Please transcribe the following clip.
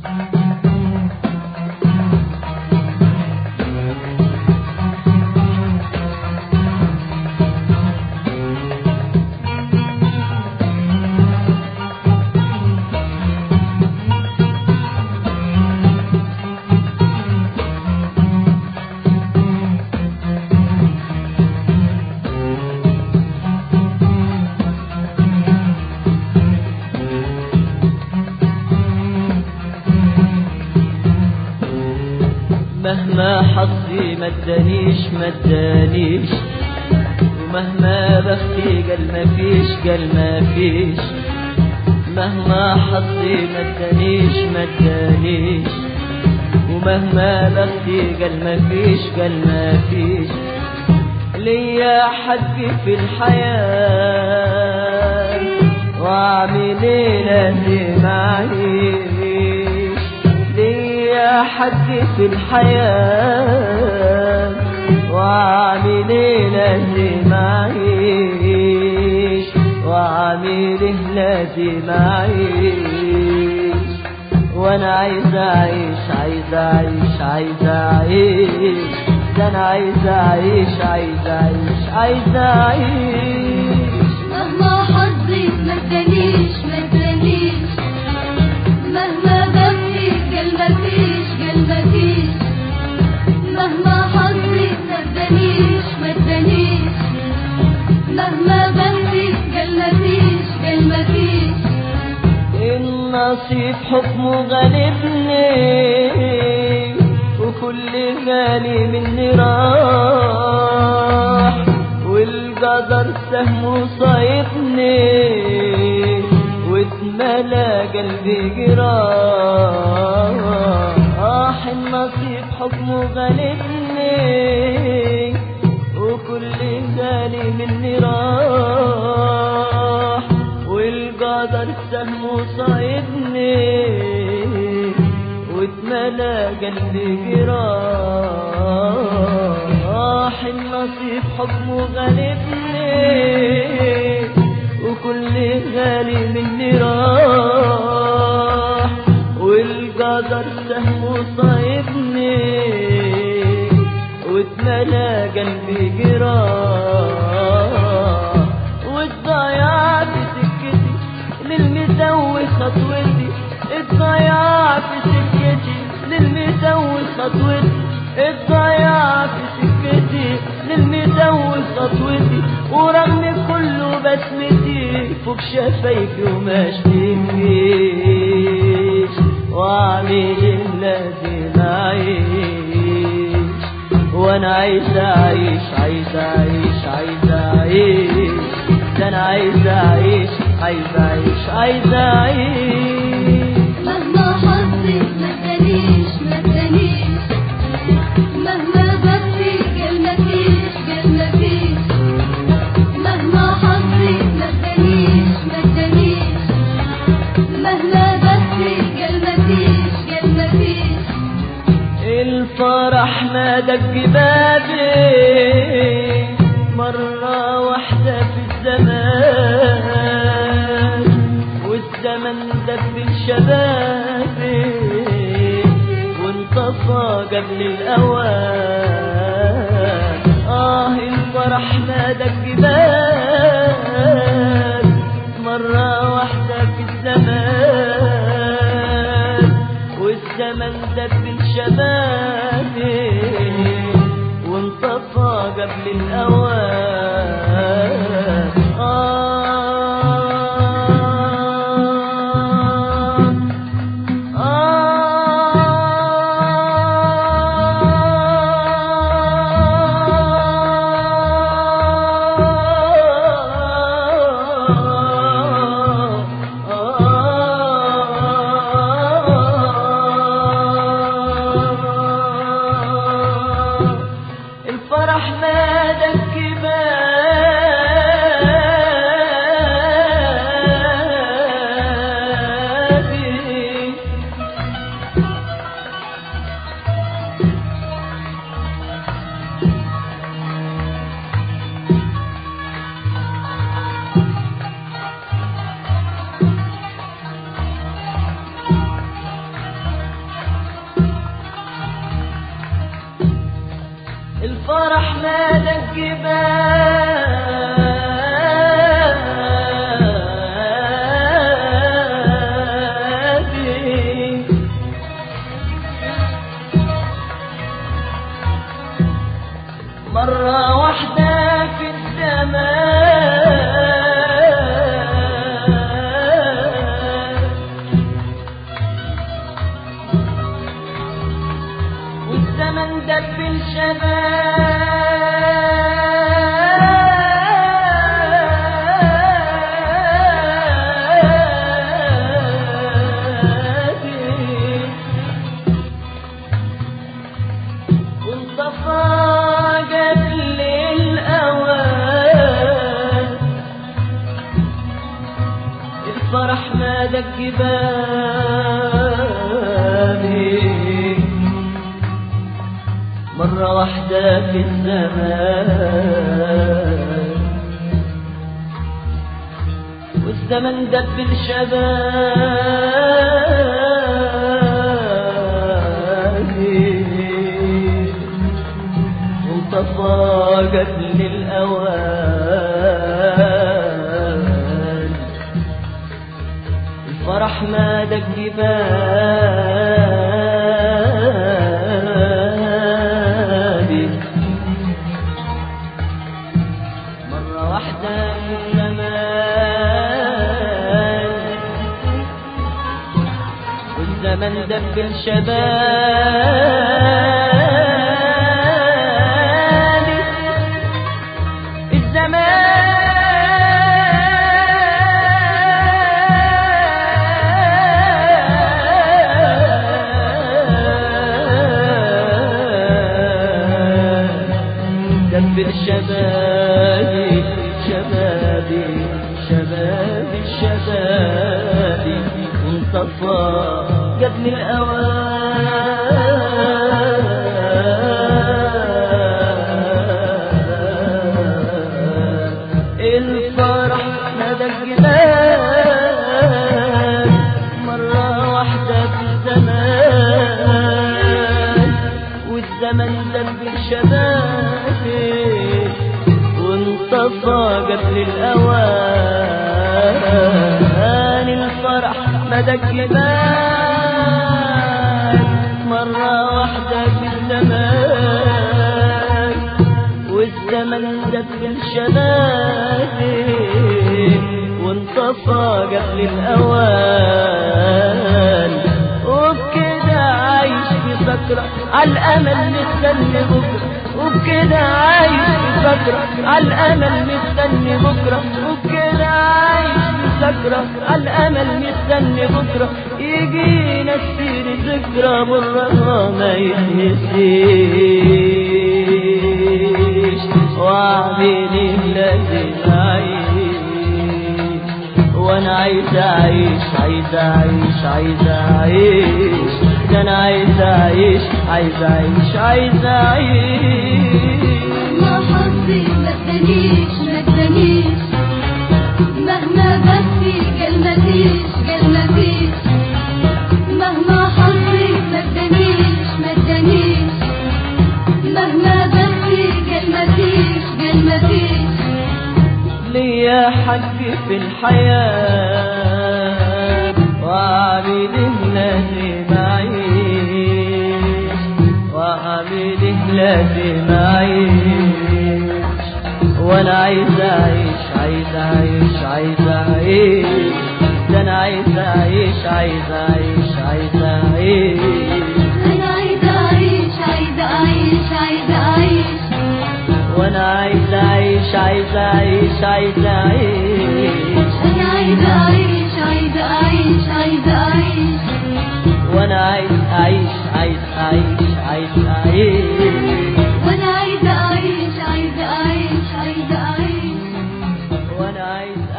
مهما حظي ما ادانيش ما ادانيش ومهما بختي قال ما فيش قال ما فيش مهما حظي ما ادانيش ما ادانيش ومهما بختي قال ما فيش قال ما فيش ليا حق في الحياة واعمل ايه لازم اعيش ليا حق في الحياة واعمل ايه لازم اعيش واعمل ايه لازم اعيش وانا عايز اعيش عايز اعيش عايز اعيش ده انا عايز اعيش عايز اعيش عايز اعيش مهما حظي ما ادانيش ما ادانيش مهما بختي قال ما فيش قال ما فيش مهما حظي ما ادانيش ما ادانيش مهما بختي قال ما فيش قال ما فيش النصيب حكمه غالبني وكل غالي مني راح والقدر سهمه صايبني واتملى قلبي جراح النصيب حكمه غالبني وكل غالي مني راح والقدر سهمه صايبني واتملى قلبي جراح النصيب حكمه غالبني وكل غالي مني راح والقدر سهمه صايبني واتملى قلبي جراح والضياع في سكتي للمسوي خطوتي الضياع في سكتي للمسوي خطوتي الضياع في سكتي للمسوي خطوتي ورغم كله بسمتي فوق شفايفي وما اشتكيش واعمل لازم اعيش وانا عايز اعيش عايز اعيش عايز اعيش ده انا عايز اعيش عايز اعيش عايز اعيش مهما حظي ما ادانيش ما ادانيش مهما بختي قال ما فيش قال ما فيش مهما حظي ما ادانيش ما ادانيش مهما بختي قال ما فيش قال ما فيش الفرح ما دق بابي مرة واحدة في الزمان والزمن دب شبابي وانطفى قبل الأوان آه الفرح ما دق باب مرة واحدة في الزمان والزمن دب الشباب وانطفى قبل الأوان آه الفرح ما دك الفرح نادى الجبال مرة واحدة في الزمان والزمن دب الشباب وانطفى قبل الأوان الفرح ما دق بابي مرة واحدة في الزمان والزمن دب الشباب وانطفى قبل الأوان الفرح ما دق بابي مرة واحدة في الزمان والزمن دب الشباب الزمان دب الشباب شبابي شبابي شبابي انطفى قبل الأوان الفرح ندى الجبال مرة واحدة في الزمان والزمن دب الشباب وانطفى قبل الأوان الفرح مدى الجبال مرة واحدة في الزمان والزمن دب الشباب وانطفى قبل الأوان وبكده عايش في سكرة عالأمل مستني بكرة وبكده عايش في سكرة عالأمل مستني بكرة وبكده عايش في سكرة عالأمل مستني بكرة يجينا السير ذكرى مرة ما يتنسيش وعدي لازم أعيش وانا عايز اعيش عايز اعيش عايز اعيش ده انا عايز اعيش عايز اعيش عايز اعيش ما حظي ما ادانيش ما ادانيش مهما بكي قال مفيش قال مفيش مهما حظي ما ادانيش ما ادانيش مهما بكي قال مفيش قال مفيش ليا حق في الحياة وعبده لازم أعيش وعبده لازم أعيش وأنا عايز أعيش عايز أعيش عايز أعيش ده أنا عايز أعيش عايز أعيش عايز أعيش انا عايزه اعيش عايزه اعيش عايزه اعيش وانا عايز اعيش عايز اعيش عايز اعيش انا عايزه اعيش عايزه اعيش عايزه اعيش وانا عايز اعيش عايز اعيش عايز اعيش